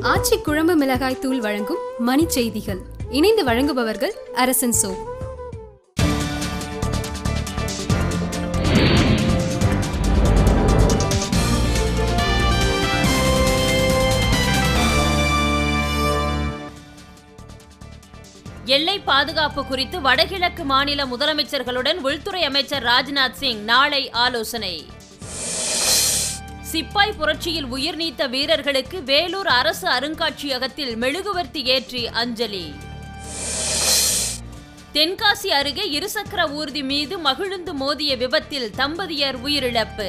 ஆச்சி குழம்பு மிளகாய் தூள் வழங்கும் மணி செய்திகள் இணைந்து வழங்குபவர்கள் அரசன் சோ எல்லை பாதுகாப்பு குறித்து வடகிழக்கு மாநில முதலமைச்சர்களுடன் உள்துறை அமைச்சர் ராஜ்நாத் சிங் நாளை ஆலோசனை சிப்பாய் புரட்சியில் உயிர் நீத்த வீரர்களுக்கு வேலூர் அரசு அருங்காட்சியகத்தில் மெழுகுவர்த்தி ஏற்றி அஞ்சலி தென்காசி அருகே இருசக்கர ஊர்தி மீது மகிழுந்து மோதிய விபத்தில் தம்பதியர் உயிரிழப்பு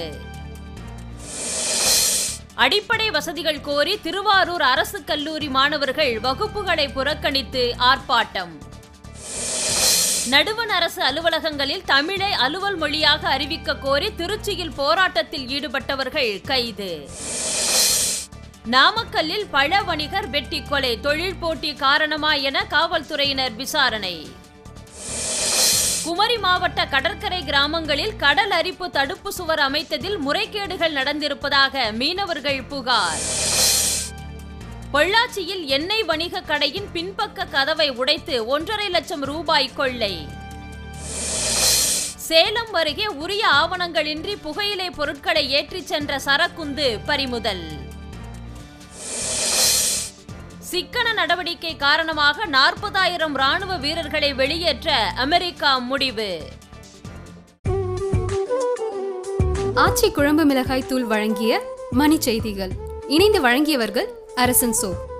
அடிப்படை வசதிகள் கோரி திருவாரூர் அரசு கல்லூரி மாணவர்கள் வகுப்புகளை புறக்கணித்து ஆர்ப்பாட்டம் நடுவண் அரசு அலுவலகங்களில் தமிழை அலுவல் மொழியாக அறிவிக்க கோரி திருச்சியில் போராட்டத்தில் ஈடுபட்டவர்கள் கைது நாமக்கல்லில் பழ வணிகர் வெட்டி கொலை தொழில் போட்டி காரணமா என காவல்துறையினர் விசாரணை குமரி மாவட்ட கடற்கரை கிராமங்களில் கடல் அரிப்பு தடுப்பு சுவர் அமைத்ததில் முறைகேடுகள் நடந்திருப்பதாக மீனவர்கள் புகார் பொள்ளாச்சியில் எண்ணெய் வணிக கடையின் பின்பக்க கதவை உடைத்து ஒன்றரை லட்சம் ரூபாய் கொள்ளை சேலம் அருகே உரிய ஆவணங்களின்றி புகையிலை பொருட்களை ஏற்றிச் சென்ற சரக்குந்து பறிமுதல் சிக்கன நடவடிக்கை காரணமாக நாற்பதாயிரம் ராணுவ வீரர்களை வெளியேற்ற அமெரிக்கா முடிவு ஆச்சி குழம்பு மிளகாய் தூள் வழங்கிய மணி செய்திகள் இணைந்து வழங்கியவர்கள் அரசன் சோ